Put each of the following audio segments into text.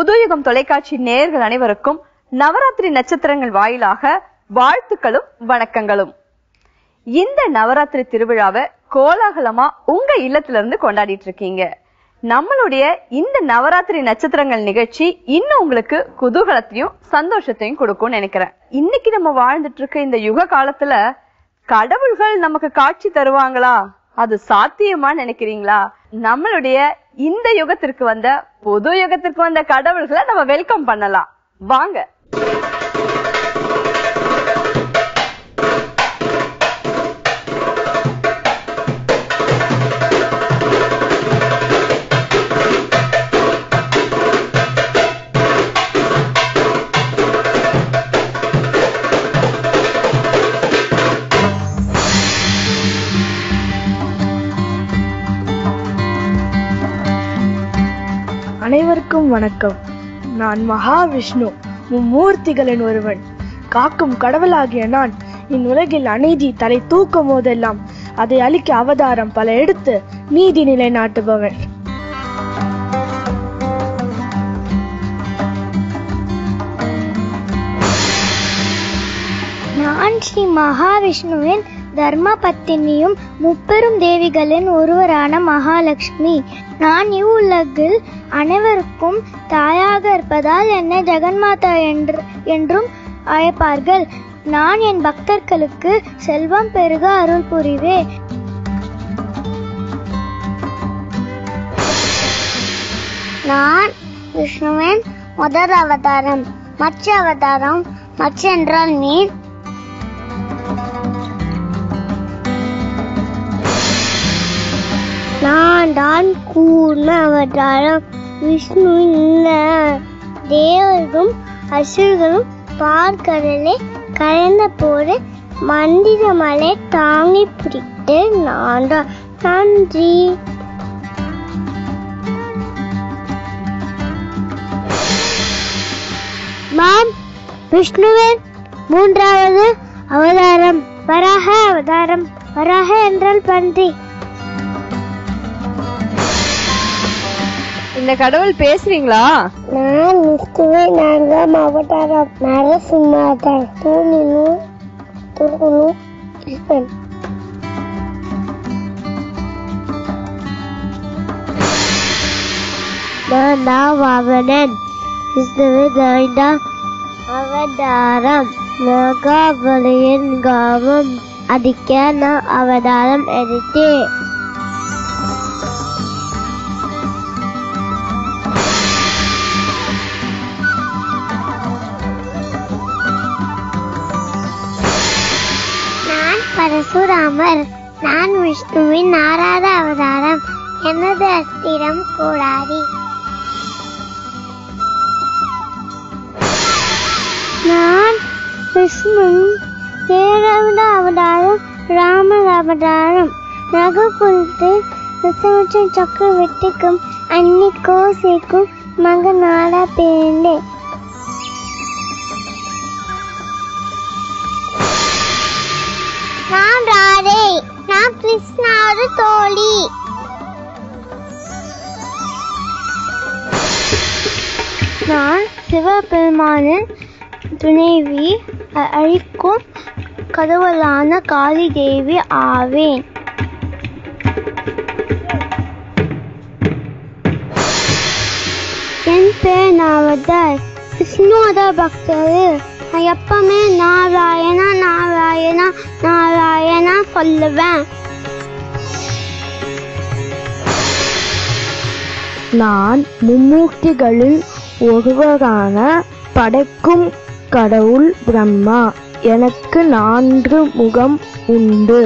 புதுயுகம் தொலைக்காட்சி நேயர்கள் அனைவருக்கும் நவராத்திரி நட்சத்திரங்கள் வாயிலாக வாழ்த்துக்களும் வணக்கங்களும் இந்த நவராத்திரி திருவிழாவை கோலாகலமா உங்க இல்லத்துல இருந்து கொண்டாடிட்டு இருக்கீங்க நம்மளுடைய இந்த நவராத்திரி நட்சத்திரங்கள் நிகழ்ச்சி இன்னும் உங்களுக்கு குதூகலத்தையும் சந்தோஷத்தையும் கொடுக்கும்னு நினைக்கிறேன் இன்னைக்கு நம்ம வாழ்ந்துட்டு இருக்க இந்த யுக காலத்துல கடவுள்கள் நமக்கு காட்சி தருவாங்களா அது சாத்தியமா நினைக்கிறீங்களா நம்மளுடைய இந்த யுகத்திற்கு வந்த புது யுகத்திற்கு வந்த கடவுள்களை நம்ம வெல்கம் பண்ணலாம் வாங்க அனைவருக்கும் வணக்கம் நான் மகாவிஷ்ணு மும்மூர்த்திகளின் ஒருவன் காக்கும் கடவுளாகிய நான் இந்உலகில் அநீதி தலை தூக்கும் போதெல்லாம் அதை அழிக்க அவதாரம் பல எடுத்து நீதி நிலைநாட்டுபவன் நான் ஸ்ரீ மகாவிஷ்ணுவின் தர்ம பத்தினியும் முப்பெரும் தேவிகளின் ஒருவரான மகாலட்சுமி நான் இவ்வுலகில் அனைவருக்கும் தாயாக இருப்பதால் என்னை ஜெகன்மாதா என்று என்றும் அழைப்பார்கள் நான் என் பக்தர்களுக்கு செல்வம் பெருக அருள் புரிவே நான் விஷ்ணுவின் முதல் அவதாரம் மற்ற அவதாரம் மற்ற என்றால் மீன் நான் தான் கூர்ம அவதாரம் விஷ்ணு இல்ல தேவர்களும் அசுர்களும் பார்க்கடலை கலந்த போது மந்திர மலை தாங்கி பிடித்து நான் தான் நன்றி மாம் விஷ்ணுவின் மூன்றாவது அவதாரம் வராக அவதாரம் வராக என்றால் பன்றி இந்த கடவுள் பேசுறீங்களா நான் விஷ்ணுவின் நான்காம் அவதாரம் நரசிம்மாதான் தூணினு துருகுனு கிருஷ்ணன் நான் நாவாவனன் விஷ்ணுவின் ஐந்தாம் அவதாரம் நாகாவலியின் காமம் அடிக்க நான் அவதாரம் எடுத்தேன் நான் பரசுராமர் நான் விஷ்ணுவின் ஆறாவது அவதாரம் எனது அஸ்திரம் கூடாதி நான் விஷ்ணுவின் ஏழாவது அவதாரம் ராமர் அவதாரம் நகு குறித்து விசவற்ற சக்கரவர்த்திக்கும் அன்னி கோசைக்கும் மகனாட பிறந்தேன் நான் ராதே நான் கிருஷ்ணாவது தோழி நான் சிவபெருமானின் துணைவி அ- அழிக்கும் கடவுளான காளி தேவி ஆவேன் என் பேர் நாவதர் விஷ்ணுவோட பக்தர் நான் எப்பவுமே நாராயணா நாராயணா நாராயணா சொல்லுவேன் நான் மும்மூர்த்திகளில் ஒருவரான படைக்கும் கடவுள் பிரம்மா எனக்கு நான்கு முகம் உண்டு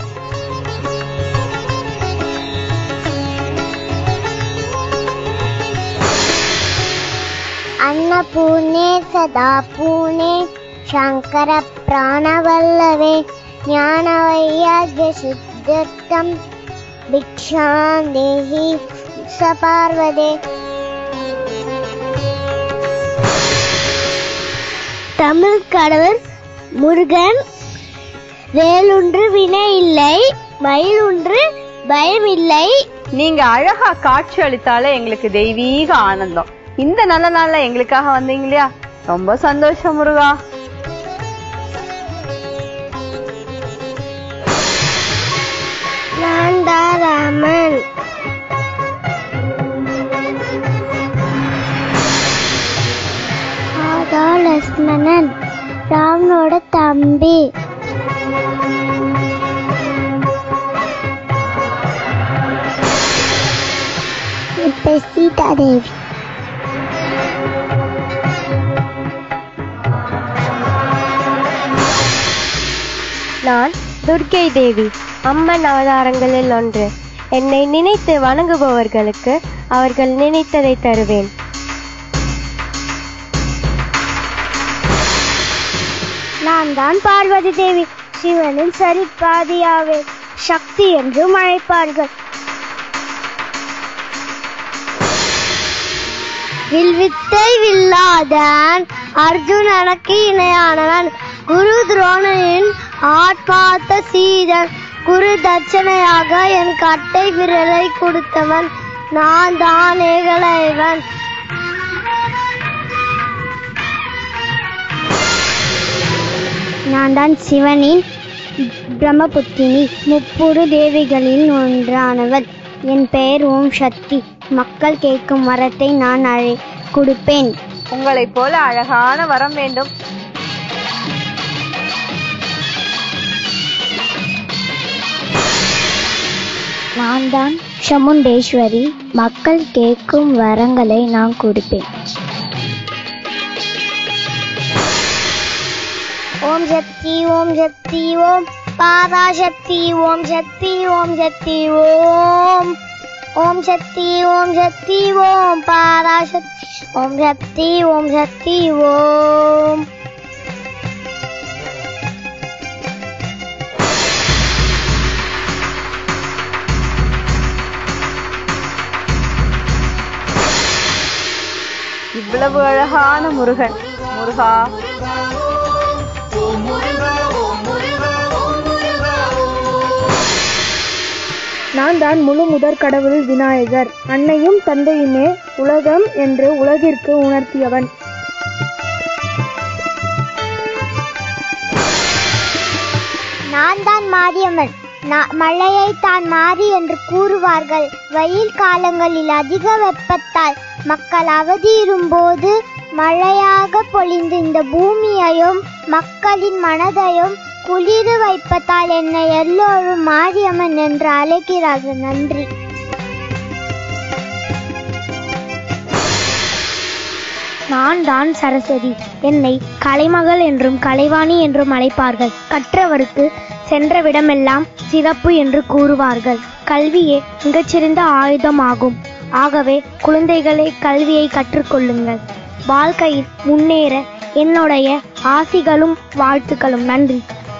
अन्नपूर्णे सदा पूर्णे शङ्कर प्राणवल्लवे ज्ञानवैराग्यसिद्ध्यर्थं भिक्षां देहि स पार्वते தமிழ் கடவுள் முருகன் வேலொன்று வினை இல்லை மயிலொன்று பயம் இல்லை நீங்க அழகா காட்சி அளித்தாலே எங்களுக்கு தெய்வீக ஆனந்தம் இந்த நல்ல நாள்ல எங்களுக்காக வந்தீங்க இல்லையா ரொம்ப சந்தோஷம் முருகா நான் தான் ராமன் அதோ லக்ஷ்மணன் ராமனோட தம்பி இப்ப சீதா தேவி நான் துர்க்கை தேவி அம்மன் அவதாரங்களில் ஒன்று என்னை நினைத்து வணங்குபவர்களுக்கு அவர்கள் நினைத்ததை தருவேன் நான் தான் பார்வதி தேவி சிவனின் சரிபாதியாவே சக்தி என்றும் அழைப்பார்கள் வில்வித்தை வில்லாதான் அர்ஜுனனுக்கு இணையானவன் குரு துரோணனின் ஆட்பாத்த சீதன் குரு தட்சணையாக என் கட்டை விரலை கொடுத்தவன் நான் தான் ஏகலைவன் நான் தான் சிவனின் பிரம்மபுத்தினி முப்புரு தேவிகளில் ஒன்றானவள் என் பெயர் ஓம் சக்தி மக்கள் கேட்கும் வரத்தை நான் அழை கொடுப்பேன் உங்களைப் போல அழகான வரம் வேண்டும் நான் தான் சமுண்டேஸ்வரி மக்கள் கேட்கும் வரங்களை நான் கொடுப்பேன் ஓம் சக்தி ஓம் சக்தி ஓம் பாராசக்தி ஓம் சக்தி ஓம் சக்தி ஓம் ஓம் சக்தி ஓம் சக்தி ஓம் பாராசக்தி ஓம் சக்தி ஓம் சக்தி ஓம் இவ்வளவு அழகான முருகன் முருகா நான் தான் முழு முதற் கடவுள் விநாயகர் அன்னையும் தந்தையுமே உலகம் என்று உலகிற்கு உணர்த்தியவன் நான் தான் மாரியம்மன் நா- மழையை தான் மாறி என்று கூறுவார்கள் வெயில் காலங்களில் அதிக வெப்பத்தால் மக்கள் அவதியிடும் போது மழையாக பொழிந்து இந்த பூமியையும் மக்களின் மனதையும் குளிர வைப்பதால் என்னை எல்லோரும் மாரியம்மன் என்று அழைக்கிறார்கள் நன்றி நான் தான் சரஸ்வதி என்னை கலைமகள் என்றும் கலைவாணி என்றும் அழைப்பார்கள் கற்றவருக்கு சென்ற விடமெல்லாம் சிறப்பு என்று கூறுவார்கள் கல்வியே மிகச்சிறந்த ஆயுதமாகும் ஆகவே குழந்தைகளே கல்வியை கற்றுக்கொள்ளுங்கள் வாழ்க்கையில் முன்னேற என்னுடைய ஆசிகளும் வாழ்த்துக்களும் நன்றி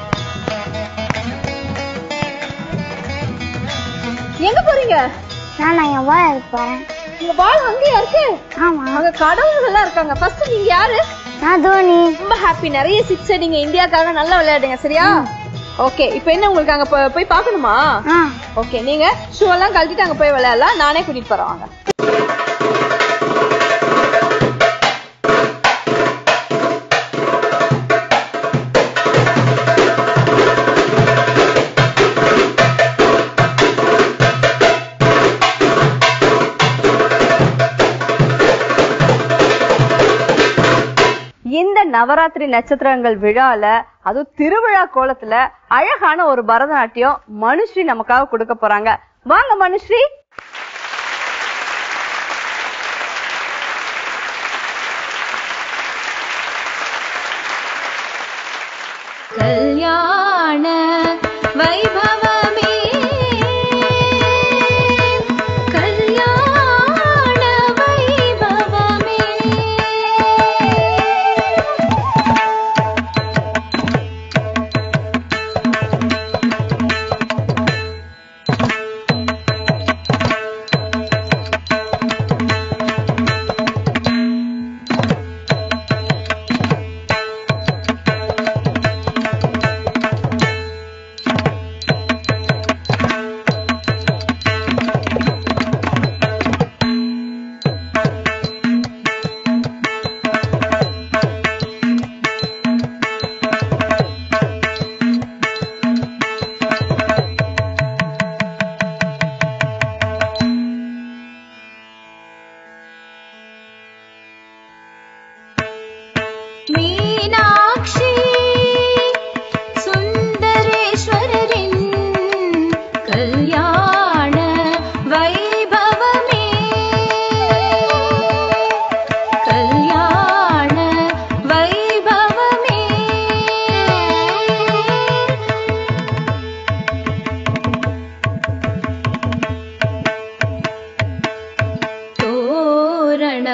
எங்க போறீங்க நான் எவ்வளோ இருப்பேன் உங்க பால் அங்கேயா இருக்கு ஆமா அங்க கடவுள்கள் எல்லாம் இருக்காங்க ஃபர்ஸ்ட் நீங்க யாரு நான் தோனி ரொம்ப ஹாப்பி நிறைய சிக்ஸ் அடிங்க இந்தியாக்காக நல்லா விளையாடுங்க சரியா ஓகே இப்போ என்ன உங்களுக்கு அங்க போ- போய் பார்க்கணுமா ஆ ஓகே நீங்க ஷூ எல்லாம் கழட்டிட்டு அங்க போய் விளையாடலாம் நானே கூட்டிட்டு போறேன் வாங்க இந்த நவராத்திரி நட்சத்திரங்கள் விழால அதுவும் திருவிழா கோலத்துல அழகான ஒரு பரதநாட்டியம் மனுஸ்ரீ நமக்காக கொடுக்க போறாங்க வாங்க மனுஸ்ரீ கல்யாண வைபவமே கல்யாண வைபவமே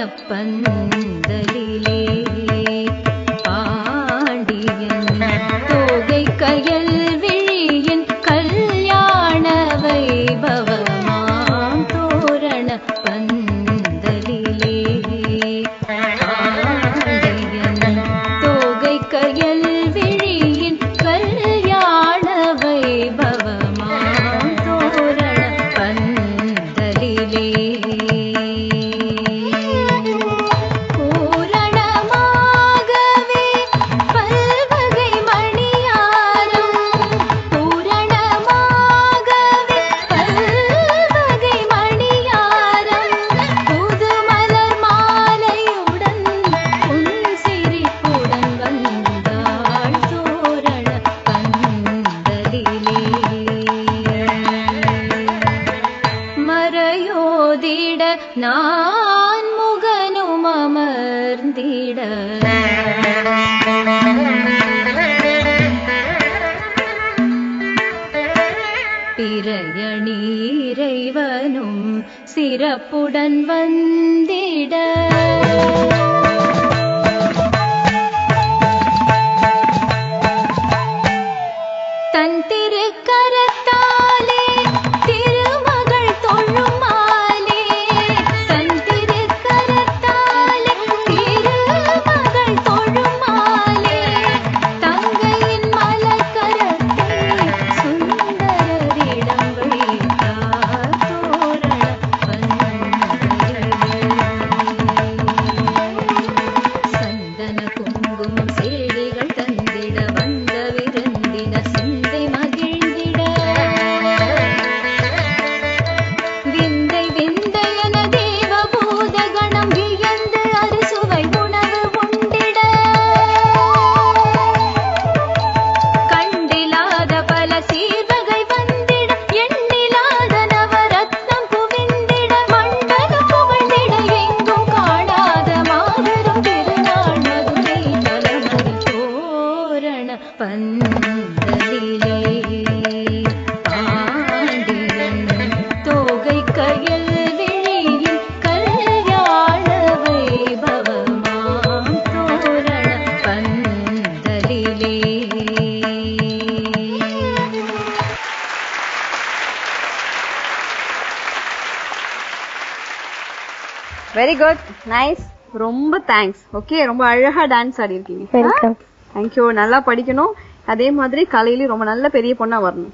பந்தலிலே பாண்டியன் தோகை கயல் விழியின் கல்யாண வைபவமாம் தோரண பந்தலிலே பாண்டியன் தோகை கயல் விழியின் கல்யாண வைபவமாம் தோரண பந்தலிலே பூரணமாகவே பல்வகை மணியாரம் பூரணமாகவே பல்வகை மணியாரம் புது மலர் மாலையுடன் உன் சிரிப்புடன் வந்தாள் தோரண பந்தலிலே மறையோதிட நான் முகனும் அமர்ந்திட பிறையணீரைவனும் சிறப்புடன் வந்திட தன் திருக்கரத்தாலே திருமகள் தொழுமாலே தன் திருக்கரத்தாலே திருமகள் தொழுமாலே தங்கையின் மலர்கரத்தை சுந்தரரிடம் வைத்தார் தோரண சந்தன குங்குமம் சேடிகள் தந்திட வந்த விருந்தின சிந்தை மகிழ்ந்திட விந்தை விந்தையன தேவ பூத கணம் வியந்து அறுசுவை உணவு உண்டிட கண்டிலாத பல சீர்வகை வந்திட எண்ணிலாத நவரத்னம் குவிந்திட மண்டலம் புகழ்ந்திட எங்கும் காணாத மாபெரும் திருநாள் மதுரை தலைமதி தோரண பந்தலிலே பாண்டியன் தோகை கயல் விழியின் கல்யாண வைபவமாம் தோரண பந்தலிலே வெரி குட் நைஸ் ரொம்ப தேங்க்ஸ் ஓகே ரொம்ப அழகா டான்ஸ் ஆடி இருக்கீங்க வெல்கம் தேங்க்யூ நல்லா படிக்கணும் அதே மாதிரி கலையிலயும் ரொம்ப நல்ல பெரிய பொண்ணா வரணும்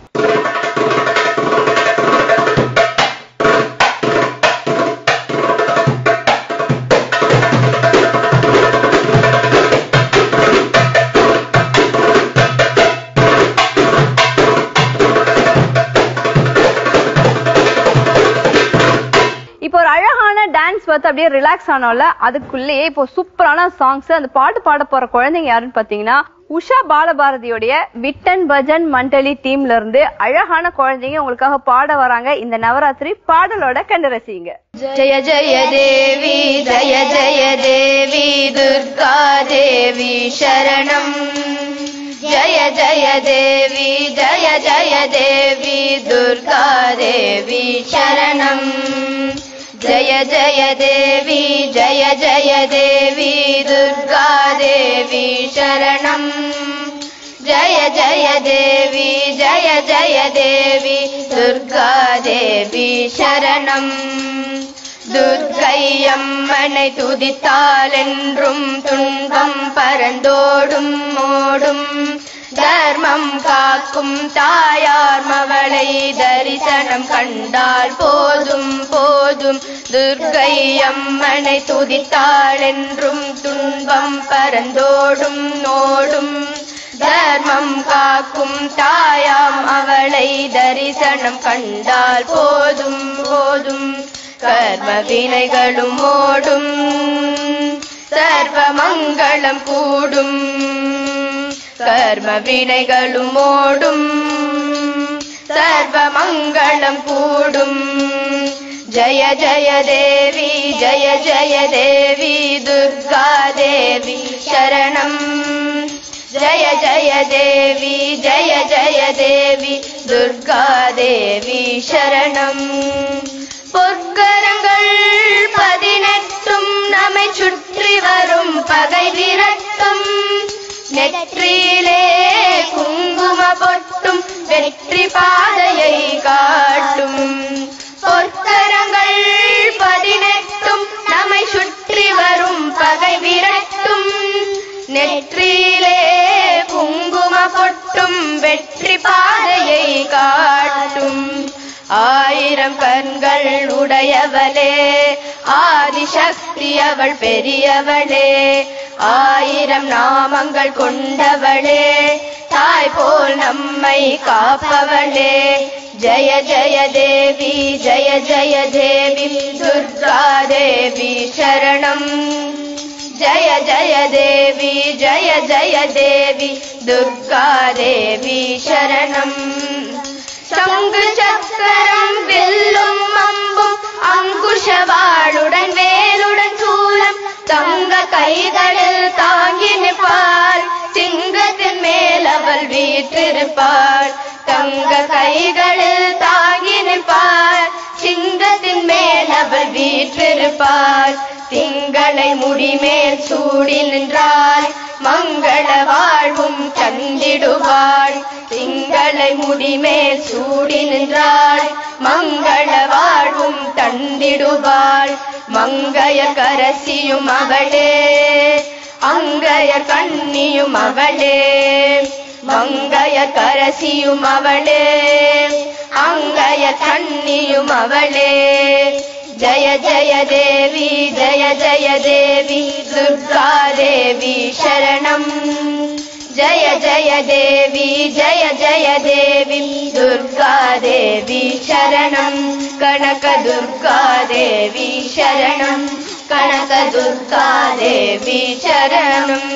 இப்போ ஒரு அழகான டான்ஸ் பார்த்து அப்படியே ரிலாக்ஸ் ஆனோம்ல அதுக்குள்ளேயே இப்போ சூப்பரான சாங்ஸ் அந்த பாட்டு பாட போற குழந்தைங்க யாருன்னு பாத்தீங்கன்னா உஷா பாலபாரதியோடைய விட்டன் பஜன் மண்டலி டீம்ல இருந்து அழகான குழந்தைங்க உங்களுக்காக பாட வராங்க இந்த நவராத்திரி பாடலோட கண்டு ரசிங்க जय जय देवी जय जय देवी दुर्गा देवी शरणम् जय जय देवी जय जय देवी दुर्गा देवी शरणम् जय जय देवी जय जय देवी दुर्गा देवी शरणम् जय जय देवी जय जय देवी दुर्गा देवी शरणम् துர்க்கையம்மனை துதித்தால் என்றும் துன்பம் பரந்தோடும் ஓடும் தர்மம் காக்கும் தாயார் மவளை தரிசனம் கண்டால் போதும் போதும் துர்க்கை அம்மனை துதித்தாள் என்றும் துன்பம் பரந்தோடும் ஓடும் தர்மம் காக்கும் தாயாம் அவளை தரிசனம் கண்டால் போதும் போதும் கர்ம வினைகளும் ஓடும் சர்வ மங்களம் கூடும் கர்ம வினைகளும் ஓடும் சர்வ மங்களம் கூடும் ஜய ஜய தேவி ஜய ஜய தேவி துர்கா தேவி சரணம் ஜய ஜய தேவி ஜய ஜய தேவி துர்கா தேவி சரணம் பொற்கரங்கள் பதினெட்டு விரட்டும் நம்மை சுற்றி வரும் பகை விரட்டும் நெற்றியிலே குங்கும பொட்டும் வெற்றி பாதையை காட்டும் பொற்கரங்கள் பதினெட்டும் நம்மை சுற்றி வரும் பகை விரட்டும் நெற்றியிலே குங்கும பொட்டும் வெற்றி பாதையை காட்டும் ஆயிரம் கண்கள் உடையவளே ஆதிசக்தி அவள் பெரியவளே ஆயிரம் நாமங்கள் கொண்டவளே தாய் போல் நம்மை காப்பவளே ஜய ஜய தேவி ஜய ஜய தேவி துர்கா தேவி சரணம் ஜய ஜய தேவி ஜய ஜய தேவி துர்கா தேவி சரணம் சங்கு சக்கரம் வில்லும் அம்பும் அங்குஷவாளுடன் வேலுடன் சூலம் தங்க கைகளில் தாங்கி நிற்பாள் சிங்கத்தின் மேல் அவள் வீற்றிருப்பாள் தங்க கைகளில் தாங்கி நிற்பாள் சிங்கத்தின் மேல் அவள் வீற்றிருப்பாள் திங்களை முடிமேல் சூடி நின்றாள் மங்கள வாழ்வும் தந்திடுவாள் திங்களை முடிமேல் சூடி நின்றாள் மங்கள வாழ்வும் தந்திடுவாள் மங்கைய கரசியும் அவளே அங்கைய கண்ணியும் அவளே மங்கைய கரசியும் அவளே அங்கைய கண்ணியும் அவளே ஜய ஜய தேவி ஜய ஜய தேவி துர்கா தேவி சரணம் ஜய ஜய தேவி ஜய ஜய தேவி துர்கா தேவி சரணம் கனக துர்கா தேவி சரணம் கனக துர்கா தேவி சரணம்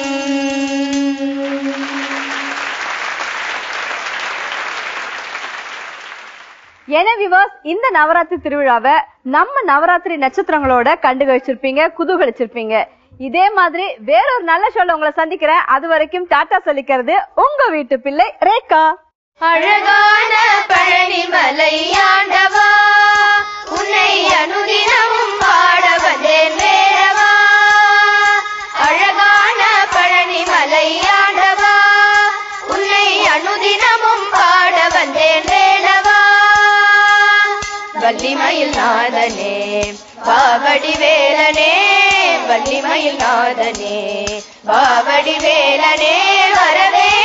என விவாஸ் இந்த நவராத்திரி திருவிழாவை நம்ம நவராத்திரி நட்சத்திரங்களோட கண்டு கழிச்சிருப்பீங்க குதூகலிச்சிருப்பீங்க இதே மாதிரி வேறொரு நல்ல ஷோல உங்களை சந்திக்கிறேன் அது வரைக்கும் டாட்டா சொல்லிக்கிறது உங்க வீட்டு பிள்ளை ரேகா அழகான பழனி மலை ஆண்டவா உன்னை அனுதினமும் பாட வந்தேன் வேறவா அழகான பழனி மலை ஆண்டவா உன்னை அனுதினமும் பாட வந்தேன் வேளவா வள்ளிமயில் நாதனே பாவடி வேலனே வள்ளிமயில் நாதனே பாவடி வேலனே வரவே